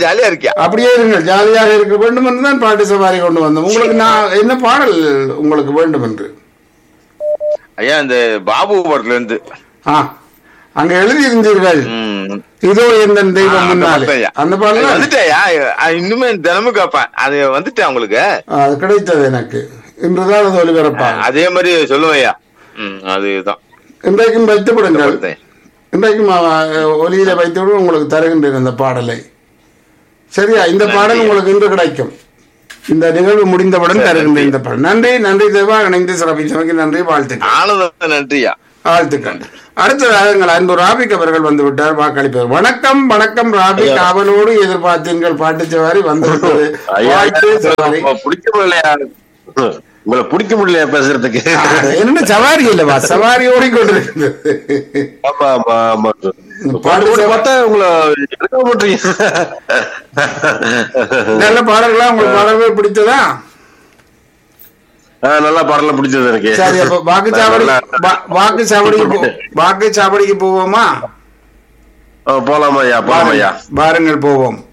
ஜாலியா இருக்கியா அப்படியே இருங்கள் ஜாலியாக இருக்க வேண்டும் என்று தான் பாட்டு சவாரி கொண்டு வந்தோம் உங்களுக்கு நான் என்ன பாடல் உங்களுக்கு வேண்டும் என்று ஐயா இந்த பாபு படத்துல இருந்து ஆ அங்க எழுதி இருந்தீர்கள் ம். இதோ எந்த ஆ, தெய்வம் அந்த முன்னாலே படம் ஐயா. அந்த அது பாடல் வந்துட்டேயா அது இன்னுமே தினமும் கேட்பேன் அது வந்துட்டேன் உங்களுக்கு அது கிடைத்தது எனக்கு இன்றுதான் அது ஒளிபரப்பா அதே மாதிரி சொல்லுவையா ம் அதுதான் இன்றைக்கும் வைத்து விடுங்கள் பார்த்தேன். இன்றைக்கும் அஹ், ஒலியில வைத்து விடு உங்களுக்கு தருகின்றேன் இந்த பாடலை சரியா இந்த பாடல் உங்களுக்கு இன்று கிடைக்கும் இந்த நிகழ்வு முடிந்தவுடன் தருகின்றேன் இந்த பாடல் நன்றி நன்றி தேவா இணைந்து சிறப்பிச்சவங்க நன்றி வாழ்த்துக்கள் ஆனந்தம் நன்றியா வாழ்த்துக்கள் அடுத்ததாக எங்கள் அன்பு ராபிக் அவர்கள் வந்து விட்டார் வாக்களிப்பார் வணக்கம் வணக்கம் ராபிக் அவளோடு எதிர்பார்த்தீர்கள் பாட்டு சவாரி வந்து விட்டது வாழ்த்து சவாரி உங்களை பிடிக்க முடியலையா உங்களை பிடிக்க முடியலையா பேசுறதுக்கு என்ன சவாரி இல்லவா சவாரி ஓடிக்கொண்டிருக்கிறது ஆமா ஆமா ஆமா பாட்டு பாட்டு சவாரி- பார்த்தா உங்களை எடுக்க மாட்டீங்க நல்ல பாடல்களா உங்களுக்கு பாடல்கள் பிடித்ததா ஆ, நல்லா பாடலாம் பிடிச்சது எனக்கு சரி அப்ப வாக்குச்சாவடி நல்லா- வா- வாக்குச்சாவடிக்கு போ- வாக்குச்சாவடிக்கு போவோமா ஆ, போலாமா ஐயா போலாமா ஐயா வாருங்கள் போவோம்